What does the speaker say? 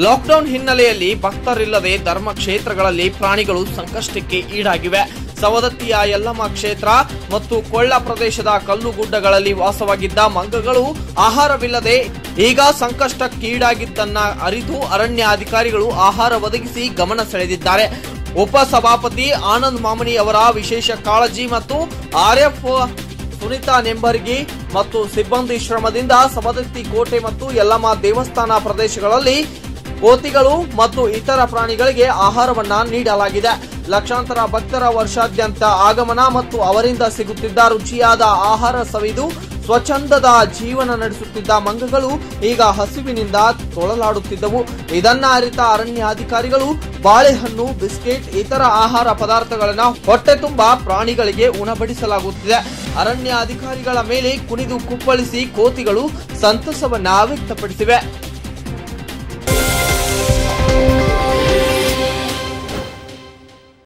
lockdown ಹಿನ್ನೆಲೆಯಲ್ಲಿ ಭಕ್ತರಿಲ್ಲದೆ ಧರ್ಮ ಕ್ಷೇತ್ರಗಳಲ್ಲಿ ಪ್ರಾಣಿಗಳು ಸಂಕಷ್ಟಕ್ಕೆ ಈಡಾಗಿವೆ ಸವದತ್ತಿಯ ಯಲ್ಲಮ್ಮ ಕ್ಷೇತ್ರ ಮತ್ತು ಕೊಳ್ಳ ಪ್ರದೇಶದ ಕಲ್ಲುಗುಡ್ಡಗಳಲ್ಲಿ ವಾಸವಾಗಿದ್ದ ಮಂಗಗಳು ಆಹಾರವಿಲ್ಲದೆ ಈಗ ಸಂಕಷ್ಟಕ್ಕೀಡಾಗಿದ್ದನ್ನ ಅರಿತು ಅರಣ್ಯ ಅಧಿಕಾರಿಗಳು ಆಹಾರ ಒದಗಿಸಿ ಗಮನ ಸೆಳೆದಿದ್ದಾರೆ ಉಪ ಸಭಾಪತಿ ಆನಂದ್ ಮಾಮನಿ ಅವರ ವಿಶೇಷ ಕಾಳಜಿ ಮತ್ತು ಆರ್ಎಫ್ ಸುನಿತಾ ನೆಂಬರ್ಗಿ ಮತ್ತು ಸಿಬ್ಬಂದಿ ಶ್ರಮದಿಂದ ಸವದತ್ತಿ ಕೋಟೆ ಮತ್ತು ಯಲ್ಲಮ್ಮ ದೇವಸ್ಥಾನ ಪ್ರದೇಶಗಳಲ್ಲಿ ಕೋತಿಗಳು ಮತ್ತು ಇತರ ಪ್ರಾಣಿಗಳಿಗೆ ಆಹಾರವನ್ನ ನೀಡಲಾಗಿದೆ ಲಕ್ಷಾಂತರ ಭಕ್ತರ ವರ್ಷಾದ್ಯಂತ ಆಗಮನ ಮತ್ತು ಅವರಿಂದ ಸಿಗುತ್ತಿದ್ದ ರುಚಿಯಾದ ಆಹಾರ ಸವಿದು ಸ್ವಚ್ಛಂದದ ಜೀವನ ನಡೆಸುತ್ತಿದ್ದ ಮಂಗಗಳು ಈಗ ಹಸಿವಿನಿಂದ ತೊಳಲಾಡುತ್ತಿದ್ದವು ಇದನ್ನ ಅರಿತ ಅರಣ್ಯಾಧಿಕಾರಿಗಳು ಬಾಳೆಹಣ್ಣು ಬಿಸ್ಕೆಟ್ ಇತರ ಆಹಾರ ಪದಾರ್ಥಗಳನ್ನ ಹೊಟ್ಟೆ ತುಂಬಾ ಪ್ರಾಣಿಗಳಿಗೆ ಉಣಬಡಿಸಲಾಗುತ್ತಿದೆ ಅರಣ್ಯ ಅಧಿಕಾರಿಗಳ ಮೇಲೆ ಕುಣಿದು ಕುಪ್ಪಳಿಸಿ ಕೋತಿಗಳು ಸಂತಸವನ್ನ ವ್ಯಕ್ತಪಡಿಸಿವೆ